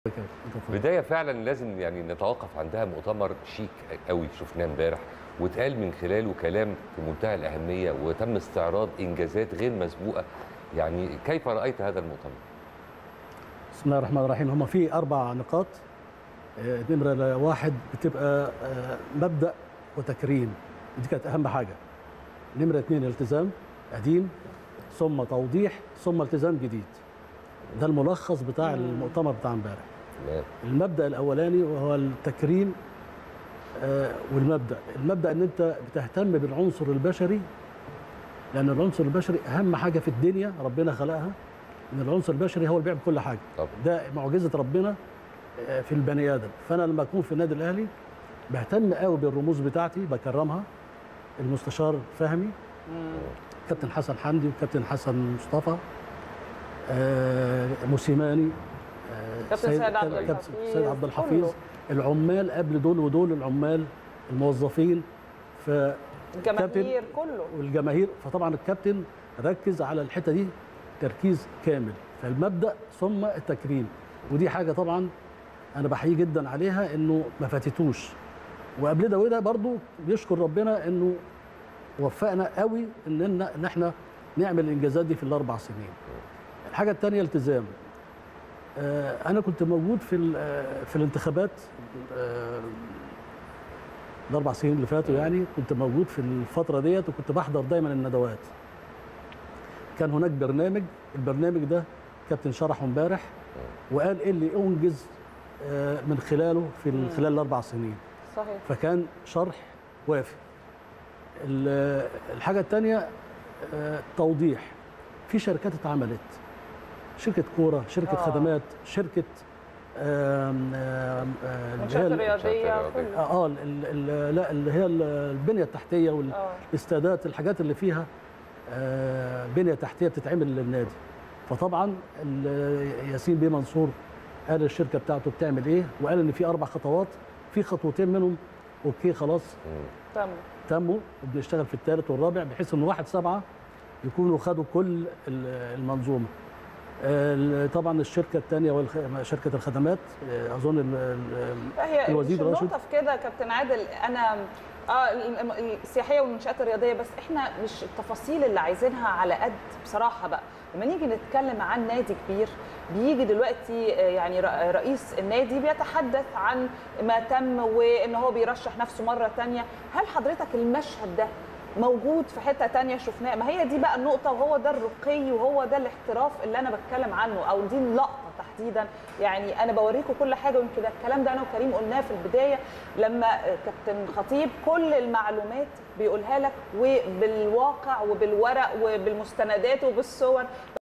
بدايه فعلا لازم يعني نتوقف عندها مؤتمر شيك قوي شفناه امبارح واتقال من خلاله كلام في منتهى الاهميه وتم استعراض انجازات غير مسبوقه يعني كيف رايت هذا المؤتمر؟ بسم الله الرحمن الرحيم هم في اربع نقاط آه، نمره واحد بتبقى آه، مبدا وتكريم دي كانت اهم حاجه نمره اثنين التزام قديم ثم توضيح ثم التزام جديد ده الملخص بتاع المؤتمر بتاع امبارح تمام المبدا الاولاني وهو التكريم آه، والمبدا المبدا ان انت بتهتم بالعنصر البشري لان العنصر البشري اهم حاجه في الدنيا ربنا خلقها ان العنصر البشري هو اللي بيعمل كل حاجه طبعا ده معجزه ربنا آه، في البني ادم فانا لما اكون في النادي الاهلي بهتم قوي بالرموز بتاعتي بكرمها المستشار فهمي كابتن حسن حمدي وكابتن حسن مصطفى آه، موسيماني آه، كابتن سيد عبد كابتن الحفيظ، سيد عبد الحفيظ كله. العمال قبل دول ودول العمال الموظفين ف الجماهير كله والجماهير فطبعا الكابتن ركز على الحته دي تركيز كامل فالمبدا ثم التكريم ودي حاجه طبعا انا بحييه جدا عليها انه ما فاتتوش وقبل ده وده برضو بيشكر ربنا انه وفقنا قوي ان ان احنا نعمل الانجازات دي في الاربع سنين الحاجه الثانيه التزام آه، انا كنت موجود في ال- آه، في الانتخابات آه، الاربع سنين اللي فاتوا يعني كنت موجود في الفتره ديت وكنت بحضر دايما الندوات كان هناك برنامج البرنامج ده كابتن شرحه امبارح وقال ايه اللي انجز آه، من خلاله في ال- خلال الاربع سنين صحيح فكان شرح وافي ال- الحاجه الثانيه توضيح في شركات اتعملت شركه كوره شركه آه. خدمات شركه آم، آم، آه، اللي هي منشات ال- رياضيه رياضية. كله اه ال- ال- لا اللي هي ال- البنيه التحتيه اه والاستادات الحاجات اللي فيها آه، بنيه تحتيه بتتعمل للنادي فطبعا ال- ياسين بيه منصور قال الشركه بتاعته بتعمل ايه وقال ان في اربع خطوات في خطوتين منهم اوكي خلاص مم. تم تموا وبنشتغل في الثالث والرابع بحيث ان واحد سبعه يكونوا خدوا كل ال- المنظومه آه، طبعا الشركه الثانيه والخ- شركه الخدمات آه، اظن ال- ال- هي مش الوزير راشد النقطه في كده يا كابتن عادل انا اه ال- ال- السياحيه والمنشات الرياضيه بس احنا مش التفاصيل اللي عايزينها على قد بصراحه بقى لما نيجي نتكلم عن نادي كبير بيجي دلوقتي آه، يعني ر- رئيس النادي بيتحدث عن ما تم وان هو بيرشح نفسه مره تانية هل حضرتك المشهد ده موجود في حته تانية شفناه ما هي دي بقى النقطه وهو ده الرقي وهو ده الاحتراف اللي انا بتكلم عنه او دي اللقطه تحديدا يعني انا بوريكم كل حاجه ويمكن الكلام ده انا وكريم قلناه في البدايه لما كابتن خطيب كل المعلومات بيقولها لك وبالواقع وبالورق وبالمستندات وبالصور